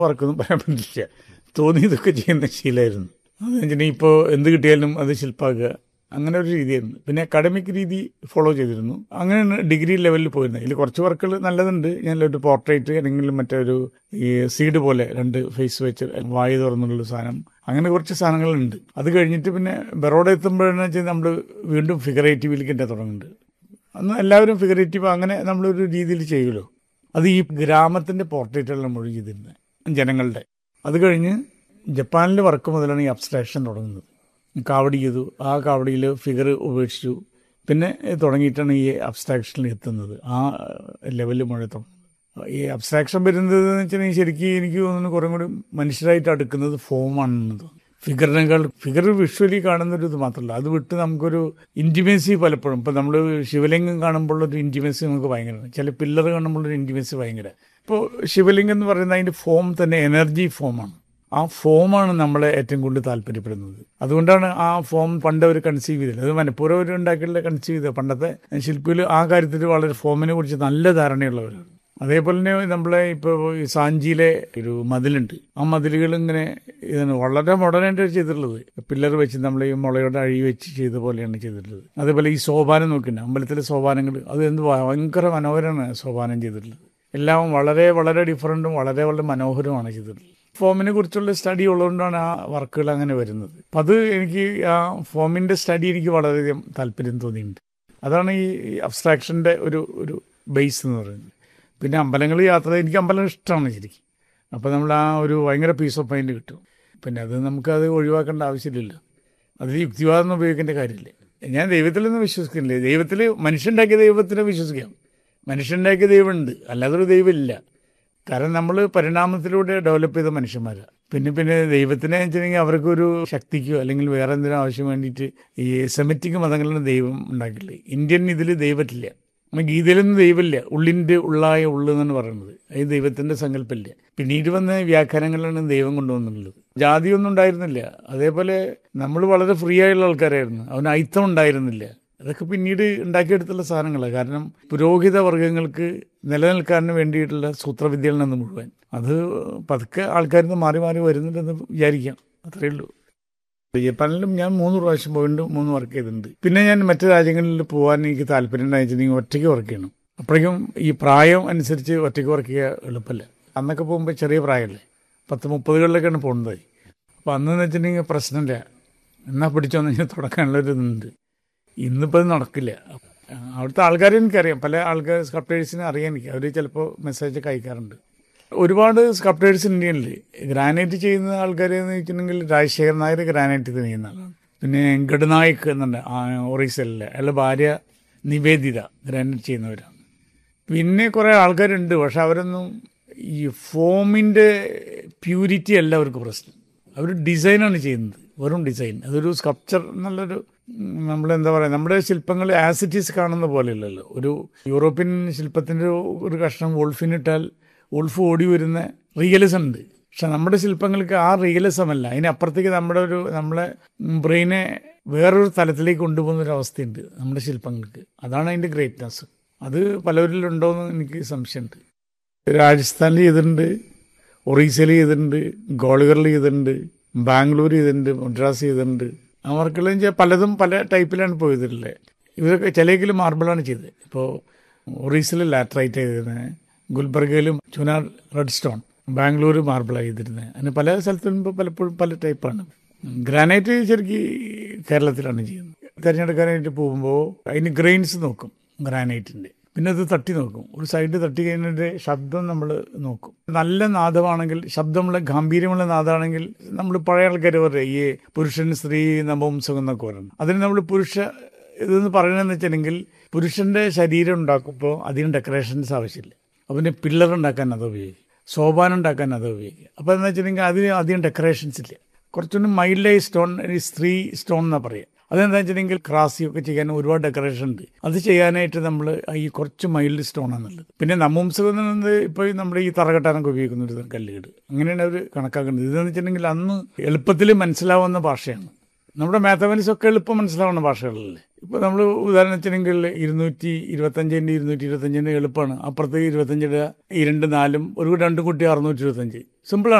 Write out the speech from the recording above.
വർക്കൊന്നും പറയാൻ പറ്റില്ല തോന്നിയതൊക്കെ ചെയ്യുന്ന ശീലമായിരുന്നു അത് വെച്ചിട്ടുണ്ടെങ്കിൽ ഇപ്പോൾ എന്ത് കിട്ടിയാലും അത് ശില്പാക്കുക അങ്ങനെ ഒരു രീതിയായിരുന്നു പിന്നെ അക്കാഡമിക് രീതി ഫോളോ ചെയ്തിരുന്നു അങ്ങനെയാണ് ഡിഗ്രി ലെവലിൽ പോയിരുന്നത് ഇതിൽ കുറച്ച് വർക്കുകൾ നല്ലതുണ്ട് ഞാൻ ഒരു പോർട്രേറ്റ് അല്ലെങ്കിൽ മറ്റൊരു ഈ സീഡ് പോലെ രണ്ട് ഫേസ് വെച്ച് വായു തുറന്നുള്ള സാധനം അങ്ങനെ കുറച്ച് സാധനങ്ങളുണ്ട് അത് കഴിഞ്ഞിട്ട് പിന്നെ ബറോഡ എത്തുമ്പോഴെന്ന് വെച്ചാൽ നമ്മൾ വീണ്ടും ഫിഗറേറ്റീവിലേക്ക് തന്നെ തുടങ്ങുന്നുണ്ട് അന്ന് എല്ലാവരും ഫിഗറേറ്റീവ് അങ്ങനെ നമ്മളൊരു രീതിയിൽ ചെയ്യുമല്ലോ അത് ഈ ഗ്രാമത്തിൻ്റെ പോർട്രേറ്റുകൾ നമ്മൾ ചെയ്തിരുന്നത് ജനങ്ങളുടെ അത് കഴിഞ്ഞ് ജപ്പാനിലെ വർക്ക് മുതലാണ് ഈ അബ്സ്ട്രാക്ഷൻ തുടങ്ങുന്നത് കാവടി ചെയ്തു ആ കാവടിയിൽ ഫിഗർ ഉപേക്ഷിച്ചു പിന്നെ തുടങ്ങിയിട്ടാണ് ഈ അബ്സ്ട്രാക്ഷനിൽ എത്തുന്നത് ആ ലെവലിൽ മുഴുവൻ തുടങ്ങുന്നത് ഈ അബ്സ്ട്രാക്ഷൻ വരുന്നത് എന്ന് വെച്ചിട്ടുണ്ടെങ്കിൽ ശരിക്കും എനിക്ക് തോന്നുന്നു കുറേ കൂടി മനുഷ്യരായിട്ട് അടുക്കുന്നത് ഫോമാണെന്ന് തോന്നുന്നു ഫിഗറിനേക്കാൾ ഫിഗർ വിഷ്വലി കാണുന്ന ഒരു ഇത് മാത്രമല്ല അത് വിട്ട് നമുക്കൊരു ഇൻറ്റിമേസി പലപ്പോഴും ഇപ്പം നമ്മൾ ശിവലിംഗം കാണുമ്പോഴൊരു ഇൻറ്റിമേസി നമുക്ക് ഭയങ്കരമാണ് ചില പില്ലർ കാണുമ്പോഴൊരു ഇൻറ്റിമേസി ഭയങ്കര ഇപ്പോൾ ശിവലിംഗം എന്ന് പറയുന്നത് അതിൻ്റെ ഫോം തന്നെ എനർജി ഫോമാണ് ആ ഫോമാണ് നമ്മളെ ഏറ്റവും കൂടുതൽ താല്പര്യപ്പെടുന്നത് അതുകൊണ്ടാണ് ആ ഫോം പണ്ട് അവർ കൺസീവ് ചെയ്തത് അത് മനഃപൂർവ്വം അവർ ഉണ്ടാക്കിയുള്ള കൺസീവ് ചെയ്തത് പണ്ടത്തെ ശില്പികൾ ആ കാര്യത്തിൽ വളരെ ഫോമിനെ കുറിച്ച് നല്ല ധാരണയുള്ളവരാണ് അതേപോലെ തന്നെ നമ്മളെ ഇപ്പോൾ ഈ സാഞ്ചിയിലെ ഒരു മതിലുണ്ട് ആ മതിലുകൾ ഇങ്ങനെ ഇതാണ് വളരെ മോഡേണായിട്ട് ചെയ്തിട്ടുള്ളത് പില്ലർ വെച്ച് നമ്മൾ ഈ മുളയുടെ അഴി വെച്ച് ചെയ്ത പോലെയാണ് ചെയ്തിട്ടുള്ളത് അതേപോലെ ഈ സോപാനം നോക്കിണ്ട് അമ്പലത്തിലെ സോപാനങ്ങൾ അത് എന്ത് ഭയങ്കര മനോഹരമാണ് സോപാനം ചെയ്തിട്ടുള്ളത് എല്ലാം വളരെ വളരെ ഡിഫറൻറ്റും വളരെ വളരെ മനോഹരമാണ് ചെയ്തിട്ടുള്ളത് ഫോമിനെ കുറിച്ചുള്ള സ്റ്റഡി ഉള്ളതുകൊണ്ടാണ് ആ വർക്കുകൾ അങ്ങനെ വരുന്നത് അപ്പം അത് എനിക്ക് ആ ഫോമിൻ്റെ സ്റ്റഡി എനിക്ക് വളരെയധികം താല്പര്യം തോന്നിയിട്ടുണ്ട് അതാണ് ഈ അബ്സ്ട്രാക്ഷൻ്റെ ഒരു ഒരു ബേസ് എന്ന് പറയുന്നത് പിന്നെ അമ്പലങ്ങൾ യാത്ര എനിക്ക് അമ്പലം ഇഷ്ടമാണ് ശരിക്കും അപ്പോൾ നമ്മൾ ആ ഒരു ഭയങ്കര പീസ് ഓഫ് മൈൻഡ് കിട്ടും പിന്നെ അത് നമുക്കത് ഒഴിവാക്കേണ്ട ആവശ്യമില്ലല്ലോ അത് യുക്തിവാദം ഉപയോഗിക്കേണ്ട കാര്യമില്ല ഞാൻ ദൈവത്തിലൊന്നും വിശ്വസിക്കുന്നില്ല ദൈവത്തിൽ മനുഷ്യണ്ടാക്കിയ ദൈവത്തിനെ വിശ്വസിക്കാം മനുഷ്യണ്ടാക്കിയ ദൈവമുണ്ട് അല്ലാതൊരു ദൈവമില്ല കാരണം നമ്മൾ പരിണാമത്തിലൂടെ ഡെവലപ്പ് ചെയ്ത മനുഷ്യന്മാരാണ് പിന്നെ പിന്നെ ദൈവത്തിനെ വെച്ചിട്ടുണ്ടെങ്കിൽ അവർക്കൊരു ശക്തിക്കോ അല്ലെങ്കിൽ വേറെ എന്തിനും ആവശ്യം വേണ്ടിയിട്ട് ഈ സെമറ്റിക് മതങ്ങളിലും ദൈവം ഉണ്ടാക്കില്ല ഇന്ത്യൻ ഇതിൽ ദൈവത്തില്ല നമ്മൾ ഗീതയിലൊന്നും ദൈവമില്ല ഉള്ളിൻ്റെ ഉള്ളായ ഉള്ളു എന്നാണ് പറയുന്നത് അത് ദൈവത്തിൻ്റെ സങ്കല്പമില്ല പിന്നീട് വന്ന വ്യാഖ്യാനങ്ങളിലാണ് ദൈവം കൊണ്ടുവന്നുള്ളത് ജാതിയൊന്നും ഉണ്ടായിരുന്നില്ല അതേപോലെ നമ്മൾ വളരെ ഫ്രീ ആയുള്ള ആൾക്കാരായിരുന്നു അവന് അയിത്തം ഉണ്ടായിരുന്നില്ല അതൊക്കെ പിന്നീട് ഉണ്ടാക്കിയെടുത്തുള്ള സാധനങ്ങളാണ് കാരണം പുരോഹിത വർഗ്ഗങ്ങൾക്ക് നിലനിൽക്കാൻ വേണ്ടിയിട്ടുള്ള സൂത്രവിദ്യകളിൽ നിന്ന് മുഴുവൻ അത് പതുക്കെ ആൾക്കാരിൽ നിന്ന് മാറി മാറി വരുന്നുണ്ടെന്ന് വിചാരിക്കാം അത്രയേ ഉള്ളൂ ജപ്പാനിലും ഞാൻ മൂന്ന് പ്രാവശ്യം പോയിട്ട് മൂന്ന് വർക്ക് ചെയ്തിട്ടുണ്ട് പിന്നെ ഞാൻ മറ്റു രാജ്യങ്ങളിൽ പോകാൻ എനിക്ക് താല്പര്യം ഉണ്ടായിട്ടുണ്ടെങ്കിൽ ഒറ്റയ്ക്ക് വർക്ക് ചെയ്യണം അപ്പോഴേക്കും ഈ പ്രായം അനുസരിച്ച് ഒറ്റയ്ക്ക് വർക്ക് ചെയ്യുക എളുപ്പമല്ല അന്നൊക്കെ പോകുമ്പോൾ ചെറിയ പ്രായമല്ലേ പത്ത് മുപ്പതുകളിലൊക്കെയാണ് പോകുന്നത് അപ്പോൾ അന്നെന്ന് വെച്ചിട്ടുണ്ടെങ്കിൽ പ്രശ്നമില്ല എന്നാൽ പിടിച്ചോന്ന് കഴിഞ്ഞാൽ തുടക്കാനുള്ളൊരു ഇതുണ്ട് ഇന്നിപ്പോൾ അത് നടക്കില്ല അവിടുത്തെ ആൾക്കാരെ എനിക്കറിയാം പല ആൾക്കാർ സ്കൾപ്റ്റേഴ്സിനെ അറിയാം എനിക്ക് അവർ ചിലപ്പോൾ മെസ്സേജൊക്കെ അയക്കാറുണ്ട് ഒരുപാട് സ്കൾപ്റ്റേഴ്സ് ഇന്ത്യയിൽ ഗ്രാനൈറ്റ് ചെയ്യുന്ന ആൾക്കാർ എന്ന് വെച്ചിട്ടുണ്ടെങ്കിൽ രാജശേഖരൻ നായർ ഗ്രാനൈറ്റ് ചെയ്യുന്ന ആളാണ് പിന്നെ ഗഡ്നായിക് എന്നുണ്ട് ഒറീസലിലെ അയാളുടെ ഭാര്യ നിവേദിത ഗ്രാനൈറ്റ് ചെയ്യുന്നവരാണ് പിന്നെ കുറേ ആൾക്കാരുണ്ട് പക്ഷെ അവരൊന്നും ഈ ഫോമിൻ്റെ പ്യൂരിറ്റി അല്ല അവർക്ക് പ്രശ്നം അവർ ഡിസൈനാണ് ചെയ്യുന്നത് വെറും ഡിസൈൻ അതൊരു സ്കൾപ്ചർ എന്നുള്ളൊരു നമ്മളെന്താ പറയുക നമ്മുടെ ശില്പങ്ങൾ ആസിറ്റീസ് കാണുന്ന പോലെയല്ലല്ലോ ഒരു യൂറോപ്യൻ ശില്പത്തിൻ്റെ ഒരു കഷ്ണം വോൾഫിനിട്ടാൽ വോൾഫ് ഓടി വരുന്ന റിയലിസം ഉണ്ട് പക്ഷെ നമ്മുടെ ശില്പങ്ങൾക്ക് ആ റിയലിസം അല്ല അതിനപ്പുറത്തേക്ക് നമ്മുടെ ഒരു നമ്മളെ ബ്രെയിനെ വേറൊരു തലത്തിലേക്ക് കൊണ്ടുപോകുന്ന ഒരു അവസ്ഥയുണ്ട് നമ്മുടെ ശില്പങ്ങൾക്ക് അതാണ് അതിൻ്റെ ഗ്രേറ്റ്നെസ് അത് പലവരിലുണ്ടോ എന്ന് എനിക്ക് സംശയമുണ്ട് രാജസ്ഥാനിൽ ചെയ്തിട്ടുണ്ട് ഒറീസയിൽ ചെയ്തിട്ടുണ്ട് ഗോളിഗറിൽ ചെയ്തിട്ടുണ്ട് ബാംഗ്ലൂർ ചെയ്തിട്ടുണ്ട് മദ്രാസ് ചെയ്തിട്ടുണ്ട് ആ വർക്കുകളും വെച്ചാൽ പലതും പല ടൈപ്പിലാണ് പോയതില്ലേ ഇവരൊക്കെ ചിലയെങ്കിലും മാർബിളാണ് ചെയ്തത് ഇപ്പോൾ ഒറീസയിൽ ലാറ്ററൈറ്റ് ചെയ്തിരുന്നത് ഗുൽബർഗയിലും ചുനാർ റെഡ് സ്റ്റോൺ ബാംഗ്ലൂർ മാർബിളാണ് ചെയ്തിരുന്നത് അങ്ങനെ പല സ്ഥലത്തും ഇപ്പോൾ പലപ്പോഴും പല ടൈപ്പാണ് ഗ്രാനൈറ്റ് ശരിക്കും കേരളത്തിലാണ് ചെയ്യുന്നത് തിരഞ്ഞെടുക്കാനായിട്ട് പോകുമ്പോൾ അതിന് ഗ്രെയിൻസ് നോക്കും ഗ്രാനൈറ്റിൻ്റെ പിന്നെ അത് തട്ടി നോക്കും ഒരു സൈഡ് തട്ടി കഴിഞ്ഞിട്ട് ശബ്ദം നമ്മൾ നോക്കും നല്ല നാദമാണെങ്കിൽ ശബ്ദമുള്ള ഗാംഭീര്യമുള്ള നാദമാണെങ്കിൽ നമ്മൾ പഴയ ആൾക്കാർ പറയും ഈ പുരുഷൻ സ്ത്രീ നവംസം എന്നൊക്കെ പറയുന്നത് അതിന് നമ്മൾ പുരുഷ ഇതെന്ന് പറയണമെന്ന് വെച്ചിട്ടുണ്ടെങ്കിൽ പുരുഷൻ്റെ ശരീരം ഉണ്ടാക്കുമ്പോൾ അതിന് ഡെക്കറേഷൻസ് ആവശ്യമില്ല അവന് പില്ലർ ഉണ്ടാക്കാൻ അത് ഉപയോഗിക്കും സോപാനം ഉണ്ടാക്കാൻ അത് ഉപയോഗിക്കും അപ്പോൾ എന്ന് വെച്ചിട്ടുണ്ടെങ്കിൽ അതിന് അധികം ഡെക്കറേഷൻസ് ഇല്ല കുറച്ചുകൂടി മൈൽഡായി സ്റ്റോൺ സ്ത്രീ സ്റ്റോൺ എന്നാണ് പറയുക അതെന്താ വെച്ചിട്ടുണ്ടെങ്കിൽ ക്രാസിയൊക്കെ ചെയ്യാൻ ഒരുപാട് ഡെക്കറേഷൻ ഉണ്ട് അത് ചെയ്യാനായിട്ട് നമ്മൾ ഈ കുറച്ച് മൈൽഡ് സ്റ്റോൺ ആണുള്ളത് പിന്നെ നമ്പൂംസകം എന്നത് ഇപ്പോൾ നമ്മൾ ഈ തറകെട്ടാനൊക്കെ ഉപയോഗിക്കുന്ന ഒരു കല്ലുകേട് അങ്ങനെയാണ് അവർ കണക്കാക്കുന്നത് ഇതെന്ന് വെച്ചിട്ടുണ്ടെങ്കിൽ അന്ന് എളുപ്പത്തിൽ മനസ്സിലാവുന്ന ഭാഷയാണ് നമ്മുടെ മാത്തമാറ്റിക്സ് ഒക്കെ എളുപ്പം മനസ്സിലാവുന്ന ഭാഷകളല്ലേ ഇപ്പോൾ നമ്മൾ ഉദാഹരണം വെച്ചിട്ടുണ്ടെങ്കിൽ ഇരുന്നൂറ്റി ഇരുപത്തഞ്ചിൻ്റെ ഇരുന്നൂറ്റി ഇരുപത്തഞ്ചിൻ്റെ എളുപ്പമാണ് അപ്പുറത്ത് ഇരുപത്തഞ്ചിൻ്റെ ഈ രണ്ട് നാലും ഒരു രണ്ടും കുട്ടി അറുന്നൂറ്റി ഇരുപത്തഞ്ച് സിമ്പിളാണ്